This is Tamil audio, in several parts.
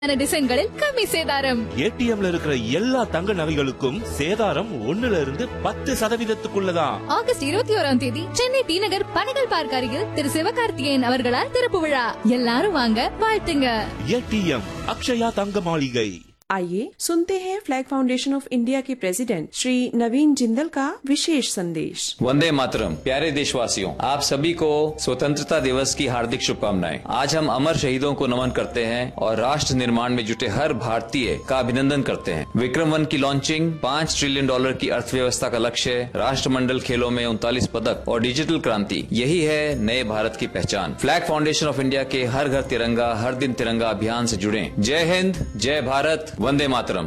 டிசைன்களில் கம்மி சேதாரம் ஏடிஎம்ல இருக்கிற எல்லா தங்க நகைகளுக்கும் சேதாரம் ஒண்ணுல இருந்து பத்து சதவீதத்துக்குள்ளதான் ஆகஸ்ட் இருபத்தி ஓராம் தேதி சென்னை டி நகர் பனகல் பார்க் அருகில் திரு சிவகார்த்திகேயன் அவர்களால் திறப்பு விழா எல்லாரும் வாங்க வாழ்த்துங்க ஏடிஎம் அக்ஷயா தங்க மாளிகை आइए सुनते हैं फ्लैग फाउंडेशन ऑफ इंडिया के प्रेसिडेंट श्री नवीन जिंदल का विशेष संदेश वंदे मातरम प्यारे देशवासियों आप सभी को स्वतंत्रता दिवस की हार्दिक शुभकामनाएं आज हम अमर शहीदों को नमन करते हैं और राष्ट्र निर्माण में जुटे हर भारतीय का अभिनंदन करते हैं विक्रम वन की लॉन्चिंग पाँच ट्रिलियन डॉलर की अर्थव्यवस्था का लक्ष्य राष्ट्रमंडल खेलों में उनतालीस पदक और डिजिटल क्रांति यही है नए भारत की पहचान फ्लैग फाउंडेशन ऑफ इंडिया के हर घर तिरंगा हर दिन तिरंगा अभियान से जुड़े जय हिंद जय भारत वंदे मातरम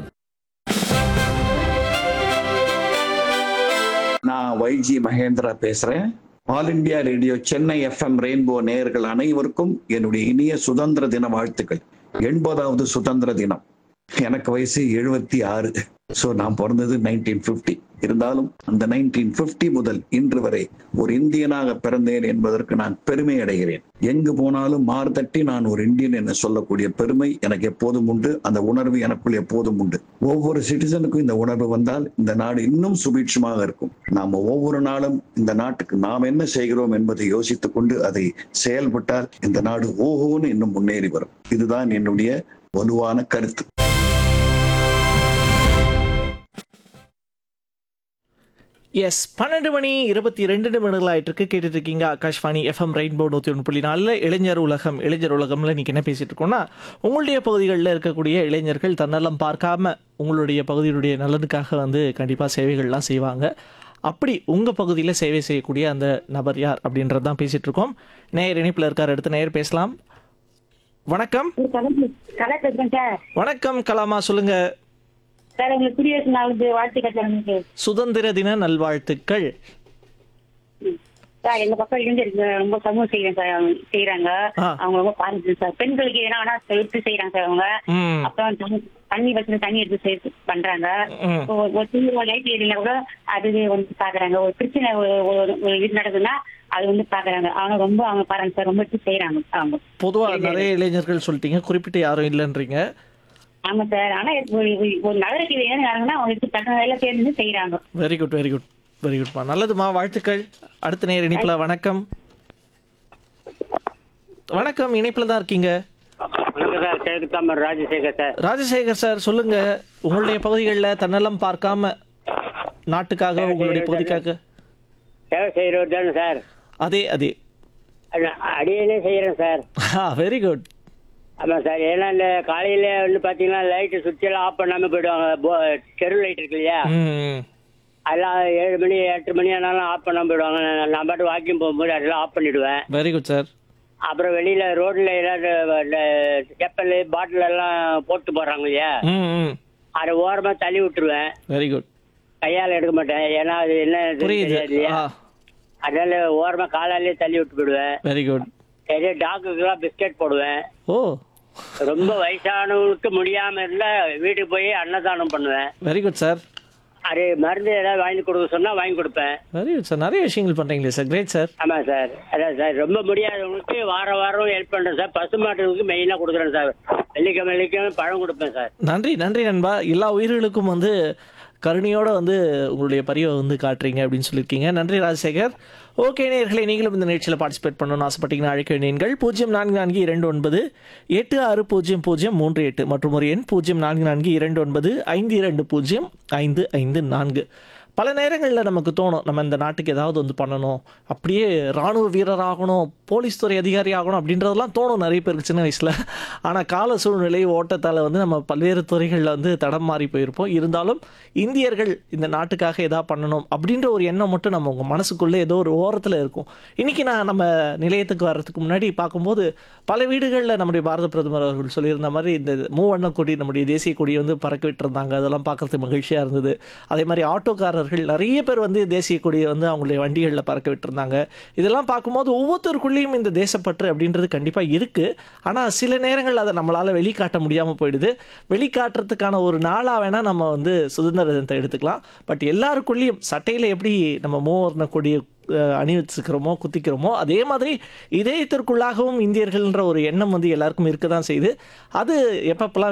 நான் வைஜி மகேந்திரா பேசுறேன் all India radio Chennai FM rainbow நேயர்கள் அனைவருக்கும் என்னுடைய இனிய சுதந்திர தின வாழ்த்துக்கள் எண்பதாவது சுதந்திர தினம் எனக்கு வயசு எழுபத்தி ஆறு ஸோ நான் பிறந்தது நைன்டீன் ஃபிஃப்டி இருந்தாலும் அந்த நைன்டீன் ஃபிஃப்டி முதல் இன்று வரை ஒரு இந்தியனாக பிறந்தேன் என்பதற்கு நான் பெருமை அடைகிறேன் எங்கு போனாலும் மார்தட்டி நான் ஒரு இந்தியன் என்று சொல்லக்கூடிய பெருமை எனக்கு எப்போதும் உண்டு அந்த உணர்வு எனக்குள் எப்போதும் உண்டு ஒவ்வொரு சிட்டிசனுக்கும் இந்த உணர்வு வந்தால் இந்த நாடு இன்னும் சுபீட்சமாக இருக்கும் நாம ஒவ்வொரு நாளும் இந்த நாட்டுக்கு நாம் என்ன செய்கிறோம் என்பதை யோசித்துக் கொண்டு அதை செயல்பட்டால் இந்த நாடு ஓஹோன்னு இன்னும் முன்னேறி வரும் இதுதான் என்னுடைய வலுவான கருத்து எஸ் பன்னெண்டு மணி இருபத்தி ரெண்டு நிமிடங்கள் ஆயிட்டு இருக்கு கேட்டுட்டு இருக்கீங்க ஆகாஷ்வாணி எஃப்எம் ரெயின்போ நூற்றி ஒன்று புள்ளி நாலில் இளைஞர் உலகம் இளைஞர் உலகம்ல இன்னைக்கு என்ன பேசிட்டு இருக்கோம்னா உங்களுடைய பகுதிகளில் இருக்கக்கூடிய இளைஞர்கள் தன்னலம் பார்க்காம உங்களுடைய பகுதியுடைய நலனுக்காக வந்து கண்டிப்பாக சேவைகள்லாம் செய்வாங்க அப்படி உங்கள் பகுதியில் சேவை செய்யக்கூடிய அந்த நபர் யார் அப்படின்றது தான் பேசிட்டு இருக்கோம் நேயர் இணைப்பில் இருக்கார் அடுத்த நேயர் பேசலாம் வணக்கம் கலா பேசுறேன் சார் வணக்கம் கலாமா சொல்லுங்க சார் உங்களுக்கு குடியரசு நாளுக்கு வாழ்த்துக்கள் சார் உங்களுக்கு சுதந்திர தின நல்வாழ்த்துக்கள் சார் எங்க பக்கம் இருந்து ரொம்ப சமூக செய்யறேன் சார் அவங்க செய்யறாங்க ஆ. அவங்க ரொம்ப பாருங்க சார் பெண்களுக்கு எதனா வேணா எடுத்து செய்யறாங்க சார் அவங்க ம் அப்புறம் தண்ணி- தண்ணி வச்சு தண்ணி எடுத்து செய்து பண்றாங்க ம். ஒரு- ஒரு சின்ன லைட் ஏரியில கூட அது வந்து பாக்குறாங்க ஒரு பிரச்சனை ஒரு- ஒரு ஒரு இது நடக்குதுன்னா அது வந்து பாக்குறாங்க அவங்க ரொம்ப அவங்க பாருங்க சார் ரொம்ப எடுத்து செய்யறாங்க அவங்க பொதுவா நிறைய இளைஞர்கள் சொல்லிட்டீங்க குறிப்பிட்டு யாரும் இல்லைன்றீங்க ஆமா சார் ஆனா ஒரு ஒரு- ஒரு நகரத்தில் என்ன நடக்குதுன்னா அவங்க எடுத்து தக்க வேலை சேர்ந்து செய்யறாங்க very good very good very குட்மா நல்லதுமா வாழ்த்துக்கள் அடுத்த நேர இணைப்பில் வணக்கம் வணக்கம் இணைப்பில் தான் இருக்கீங்க வணக்கம் சார் கிழக்கு தாமர் ராஜசேகர் சார் ராஜசேகர் சார் சொல்லுங்க உங்களுடைய பகுதிகளில் தன்னலம் பார்க்காம நாட்டுக்காக உங்களுடைய பகுதிக்காக சேவை செய்கிறவர் தானே சார் அதே அதே அட- அடியேனே செய்கிறேன் சார் வெரி குட் ஆமாம் சார் ஏன்னா இந்த காலையில் வந்து பார்த்தீங்கன்னா லைட்டு சுவிட்செல்லாம் ஆஃப் பண்ணாமல் போயிடுவாங்க போ தெரு லைட் இருக்கு இல்லையா ம் அதெல்லாம் ஏழு மணி எட்டு மணி ஆனாலும் ஆஃப் பண்ணாமல் போயிடுவாங்க நான் நான் பாட்டு வாக்கிங் போகும்போது அதெல்லாம் ஆஃப் பண்ணிவிடுவேன் வெரி குட் சார் அப்புறம் வெளியில் ரோட்டில் ஏதாவது செப்பல் பாட்டில் எல்லாம் போட்டு போடுறாங்க இல்லையா ம் ம் அதை ஓரமாக தள்ளி விட்டுருவேன் வெரி குட் கையால் எடுக்க மாட்டேன் ஏன்னா அது என்ன இதுன்னு புரியுது தெரியாது இல்லையா ஆ அதனால ஓரமாக காலாலேயே தள்ளி விட்டு போயிடுவேன் வெரி குட் நிறைய டாக்குக்கெல்லாம் பிஸ்கெட் போடுவேன் ஓ ரொம்ப வயசானவங்களுக்கு முடியாம இருந்தா வீட்டுக்கு போய் அன்னதானம் பண்ணுவேன் வெரி குட் சார் அது மருந்து ஏதாவது வாங்கி கொடுக்க சொன்னா வாங்கி கொடுப்பேன் வெரி குட் சார் நிறைய விஷயங்கள் பண்ணுறீங்களே சார் கிரேட் சார் ஆமா சார் அதான் சார் ரொம்ப முடியாதவங்களுக்கு வாரம் வாரம் ஹெல்ப் பண்றேன் சார் பசு மாட்டுகளுக்கு மெயினா கொடுக்குறேன் சார் வெள்ளிக்கிழமை வெள்ளிக்கிழமை பழம் கொடுப்பேன் சார் நன்றி நன்றி நண்பா எல்லா உயிர்களுக்கும் வந்து கருணையோட வந்து உங்களுடைய பரிவை வந்து காட்டுறீங்க அப்படின்னு சொல்லியிருக்கீங்க நன்றி ராஜசேகர் ஓகே நேயர்களே நீங்களும் இந்த நிகழ்ச்சியில் பார்ட்டிசிபேட் பண்ணணும்னு ஆசைப்பட்டீங்கன்னா அழைக்க வேண்டிய எண்கள் பூஜ்ஜியம் நான்கு நான்கு இரண்டு ஒன்பது எட்டு ஆறு பூஜ்ஜியம் பூஜ்ஜியம் மூன்று எட்டு மற்றும் ஒரு எண் பூஜ்ஜியம் நான்கு நான்கு இரண்டு ஒன்பது ஐந்து இரண்டு பூஜ்ஜியம் ஐந்து ஐந்து நான்கு பல நேரங்களில் நமக்கு தோணும் நம்ம இந்த நாட்டுக்கு ஏதாவது வந்து பண்ணணும் அப்படியே ராணுவ வீரராகணும் போலீஸ் துறை அதிகாரி ஆகணும் அப்படின்றதெல்லாம் தோணும் நிறைய பேருக்கு சின்ன வயசில் ஆனால் கால சூழ்நிலை ஓட்டத்தால் வந்து நம்ம பல்வேறு துறைகளில் வந்து தடம் மாறி போயிருப்போம் இருந்தாலும் இந்தியர்கள் இந்த நாட்டுக்காக எதாவது பண்ணணும் அப்படின்ற ஒரு எண்ணம் மட்டும் நம்ம உங்கள் மனசுக்குள்ளே ஏதோ ஒரு ஓரத்தில் இருக்கும் இன்றைக்கி நான் நம்ம நிலையத்துக்கு வர்றதுக்கு முன்னாடி பார்க்கும்போது பல வீடுகளில் நம்முடைய பாரத பிரதமர் அவர்கள் சொல்லியிருந்த மாதிரி இந்த மூவண்ண கொடி நம்முடைய தேசிய கொடியை வந்து பறக்க விட்டுருந்தாங்க அதெல்லாம் பார்க்கறதுக்கு மகிழ்ச்சியாக இருந்தது அதே மாதிரி ஆட்டோக்காரர்கள் நிறைய பேர் வந்து தேசிய கொடியை வந்து அவங்களுடைய வண்டிகளில் பறக்க விட்டுருந்தாங்க இதெல்லாம் பார்க்கும்போது ஒவ்வொருத்தருக்குள்ளேயும் இந்த தேசப்பற்று அப்படின்றது கண்டிப்பாக இருக்குது ஆனால் சில நேரங்கள் அதை நம்மளால் வெளிக்காட்ட முடியாமல் போயிடுது வெளிக்காட்டுறதுக்கான ஒரு நாளாக வேணால் நம்ம வந்து சுதந்திர தினத்தை எடுத்துக்கலாம் பட் எல்லாருக்குள்ளேயும் சட்டையில் எப்படி நம்ம மூவர்ண கொடியை அஹ், அணிவிச்சுக்கிறோமோ குத்திக்கிறோமோ அதே மாதிரி இதயத்திற்குள்ளாகவும் இந்தியர்கள்ன்ற ஒரு எண்ணம் வந்து எல்லாருக்கும் இருக்க தான் செய்யுது அது எப்பப்பெல்லாம்